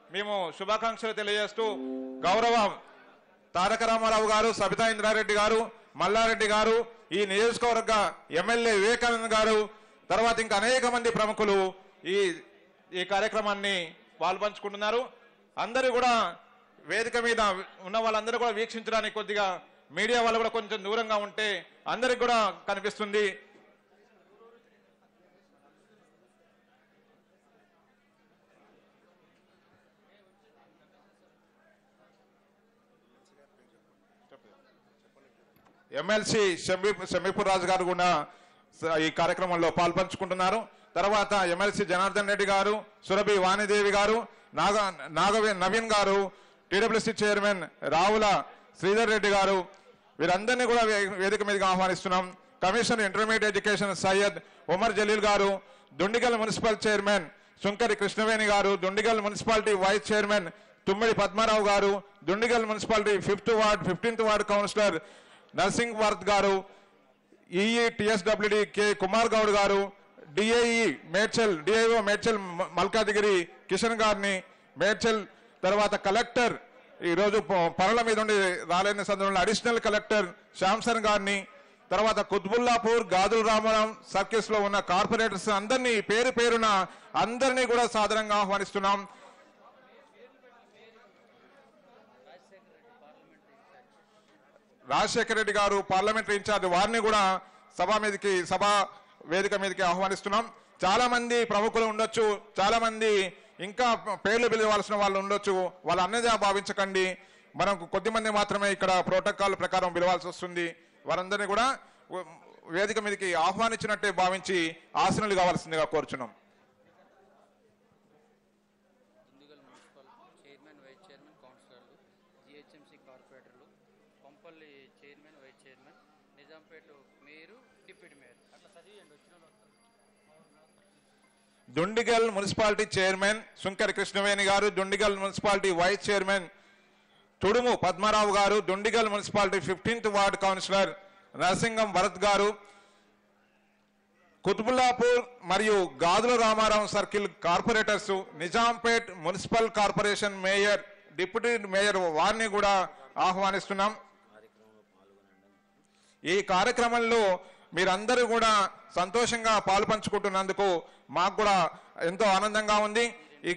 మేము శుభాకాంక్షలు తెలియజేస్తూ గౌరవ తారక రామారావు గారు సబితా ఇంద్రారెడ్డి గారు మల్లారెడ్డి గారు ఈ నియోజకవర్గ ఎమ్మెల్యే వివేకానంద్ గారు తర్వాత ఇంకా అనేక మంది ప్రముఖులు ఈ ఈ కార్యక్రమాన్ని పాల్పంచుకుంటున్నారు అందరూ కూడా వేదిక మీద ఉన్న వాళ్ళందరూ కూడా వీక్షించడానికి కొద్దిగా మీడియా వాళ్ళు కూడా కొంచెం దూరంగా ఉంటే అందరికి కూడా కనిపిస్తుంది ఎమ్మెల్సీ షమీ షమీపూర్ రాజు గారు కూడా స- ఈ కార్యక్రమంలో పాల్పంచుకుంటున్నారు తర్వాత ఎమ్మెల్సీ జనార్దన్ రెడ్డి గారు సురభి వాణిదేవి గారు నాగ నాగవే నవీన్ గారు టీడబ్ల్యూసీ చైర్మన్ రావుల శ్రీధర్ రెడ్డి గారు వీరందరినీ కూడా వే- వేదిక మీదకి ఆహ్వానిస్తున్నాం commissioner intermediate education Syed Umar Jaleel garu Dundigal municipal chairman Sunkari Krishnaveni garu Dundigal municipality vice chairman Thummidi Padmarao garu Dundigal municipality fifth ward fifteenth ward councillor Narsing వర్త్ garu EE TSWD K Kumar Goud garu DIE Medchal DIO Medchal మ- మల్కాజిగిరి కిషన్ గారిని మేడ్చల్ తర్వాత కలెక్టర్ ఈరోజు ప- పనుల మీద ఉండి రాలేని సందర్భంలో అడిషనల్ కలెక్టర్ శాంసన్ గారిని తర్వాత కుత్బుల్లాపూర్ గాజుల రామరాం సర్కిల్స్ లో ఉన్న కార్పొరేటర్స్ అందరినీ పేరు పేరున అందరినీ కూడా సాదరంగా ఆహ్వానిస్తున్నాం రాజశేఖర రెడ్డి గారు పార్లమెంటరీ ఇన్ఛార్జ్ వారిని కూడా సభ మీదకి సభ వేదిక మీదకి ఆహ్వానిస్తున్నాం చాలా మంది ప్రముఖులు ఉండొచ్చు చాలా మంది ఇంకా పేర్లు పిలవాల్సిన వాళ్ళు ఉండొచ్చు వాళ్ళు అన్నదిగా భావించకండి మనకు కొద్ది మంది మాత్రమే ఇక్కడ ప్రోటోకాల్ ప్రకారం పిలవాల్సి వస్తుంది వారందరినీ కూడా వేదిక మీదకి ఆహ్వానించినట్టే భావించి ఆసనులు కావాల్సిందిగా కోరుచున్నాం Dundigal municipal chairman vice chairman కౌన్సిలర్లు జిహెచ్ఎంసీ కార్పొరేటర్లు Kompally chairman vice chairman Nizampet mayor deputy mayor అట్లా చదివేయండి వచ్చిన వాళ్ళు వస్తారు. Dundigal municipality chairman Sunkari Krishnaveni garu Dundigal municipality vice chairman Thudumu Padmarao garu Dundigal municipality fifteenth ward councillor Narasingam Bharath garu Quthbullapur మరియు Gajula Ramarao circle corporators Nizampet municipal corporation mayor deputy mayor వారిని కూడా ఆహ్వానిస్తున్నాం ఈ కార్యక్రమంలో మీరందరూ కూడా సంతోషంగా పాలు పంచుకుంటున్నందుకు మాకు కూడా ఎంతో ఆనందంగా ఉంది ఈ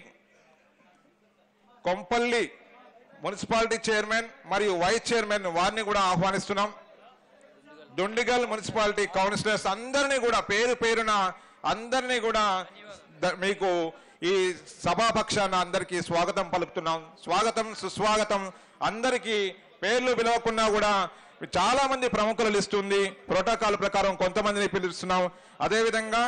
కొంపల్లి మున్సిపాలిటీ చైర్మన్ మరియు వైస్ చైర్మన్ వారిని కూడా ఆహ్వానిస్తున్నాం దుండిగల్ మున్సిపాలిటీ కౌన్సిలర్స్ అందరినీ కూడా పేరు పేరున అందరినీ కూడా ద- మీకు ఈ సభాపక్షాన అందరికీ స్వాగతం పలుకుతున్నాం స్వాగతం సుస్వాగతం అందరికీ పేర్లు పిలవకున్నా కూడా చాలా మంది ప్రముఖులు ఇస్తుంది ప్రోటోకాల్ ప్రకారం కొంతమందిని పిలుస్తున్నాం అదేవిధంగా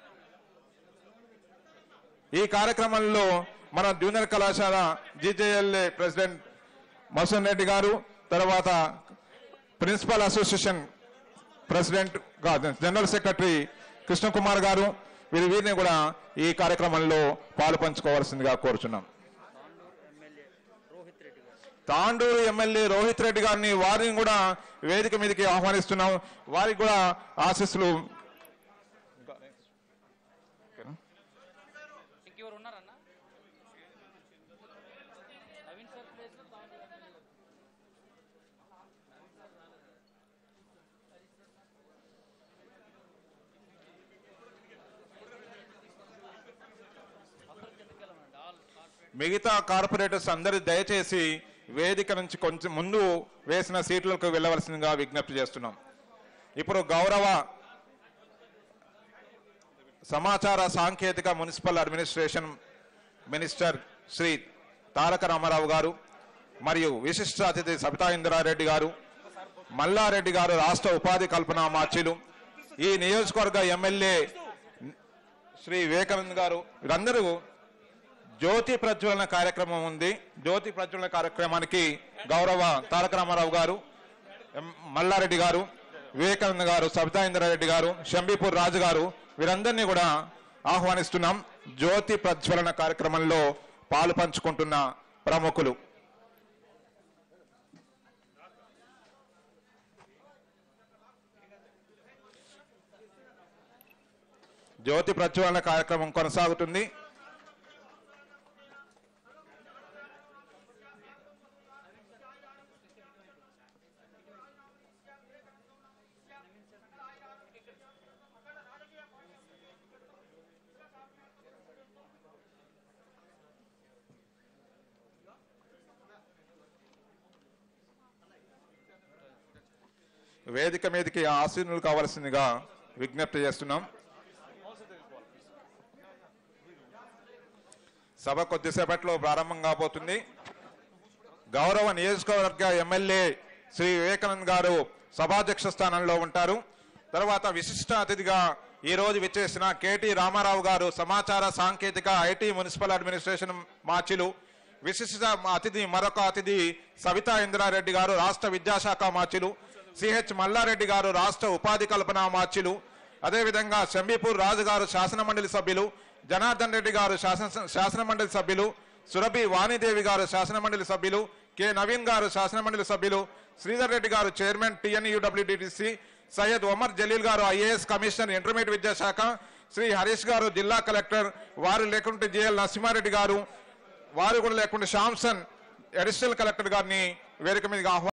ఈ కార్యక్రమంలో మన జూనియర్ కళాశాల జీజేఎల్ఏ ప్రెసిడెంట్ మసన్ రెడ్డి గారు తర్వాత ప్రిన్సిపల్ అసోసియేషన్ ప్రెసిడెంట్ గా- జనరల్ సెక్రటరీ కృష్ణకుమార్ గారు వీరి వీరిని కూడా ఈ కార్యక్రమంలో పాలు పంచుకోవాల్సిందిగా కోరుచున్నాం తాండూరు ఎమ్మెల్యే రోహిత్ రెడ్డి గారు తాండూరు ఎమ్మెల్యే రోహిత్ రెడ్డి గారిని వారిని కూడా వేదిక మీదకి ఆహ్వానిస్తున్నాం వారికి కూడా ఆశీస్సులు ఇంకెవరు ఉన్నారన్న నవీన్ సార్ ప్లేస్లో తాండూరు ఎమ్మెల్యే గారు. అందరూ కిందకి వెళ్ళమండి ఆల్ కార్పొరేట్ మిగతా కార్పొరేటర్స్ అందరూ దయచేసి వేదిక నుంచి కొంచెం ముందు వేసిన సీట్లకు వెళ్ళవలసిందిగా విజ్ఞప్తి చేస్తున్నాం ఇప్పుడు గౌరవ సమాచార సాంకేతిక municipal administration minister Shri Taraka Ramarao garu మరియు విశిష్ట అతిథి సబితా ఇందిరారెడ్డి గారు మల్లారెడ్డి గారు రాష్ట్ర ఉపాధి కల్పన మార్చిలు ఈ నియోజకవర్గ ఎమ్మెల్యే శ్రీ వివేకానంద్ గారు వీరందరూ జ్యోతి ప్రజ్వలన కార్యక్రమం ఉంది జ్యోతి ప్రజ్వలన కార్యక్రమానికి గౌరవ తారక రామారావు గారు ఎం- మల్లారెడ్డి గారు వివేకానంద గారు సబితా ఇంద్రారెడ్డి గారు షంబీపూర్ రాజు గారు వీరందరినీ కూడా ఆహ్వానిస్తున్నాం జ్యోతి ప్రజ్వలన కార్యక్రమంలో పాలు పంచుకుంటున్న ప్రముఖులు జ్యోతి ప్రజ్వలన కార్యక్రమం కొనసాగుతుంది వేదిక మీదకి ఆశీనులు కావాల్సిందిగా విజ్ఞప్తి చేస్తున్నాం సభ కొద్దిసేపట్లో ప్రారంభం కాబోతుంది గౌరవ నియోజకవర్గ ఎమ్మెల్యే శ్రీ వివేకానంద్ గారు సభాధ్యక్ష స్థానంలో ఉంటారు తర్వాత విశిష్ట అతిథిగా ఈ రోజు విచ్చేసిన కేటీ రామారావు గారు సమాచార సాంకేతిక ఐటీ మున్సిపల్ అడ్మినిస్ట్రేషన్ మార్చిలు విశిష్ట అతిథి మరొక అతిథి సవితా ఇంద్రారెడ్డి గారు రాష్ట్ర విద్యాశాఖ మార్చిలు సిహెచ్ మల్లారెడ్డి గారు రాష్ట్ర ఉపాధి కల్పన మార్చిలు అదేవిధంగా శంబీపూర్ రాజు గారు శాసన మండలి సభ్యులు జనార్దన్ రెడ్డి గారు శాసన శాసన మండలి సభ్యులు సురభి వాణిదేవి గారు శాసన మండలి సభ్యులు కె నవీన్ గారు శాసన మండలి సభ్యులు Sridhar Reddy garu chairman TNUWDTC Syed Omar Jaleel garu IAS commissioner intermediate విద్యాశాఖ శ్రీ హరీష్ గారు జిల్లా కలెక్టర్ వారు లేకుంటే జిఎల్ నరసింహారెడ్డి గారు వారు కూడా లేకుంటే శాంసన్ అడిషనల్ కలెక్టర్ గారిని వేదిక మీదకి ఆహ్వానం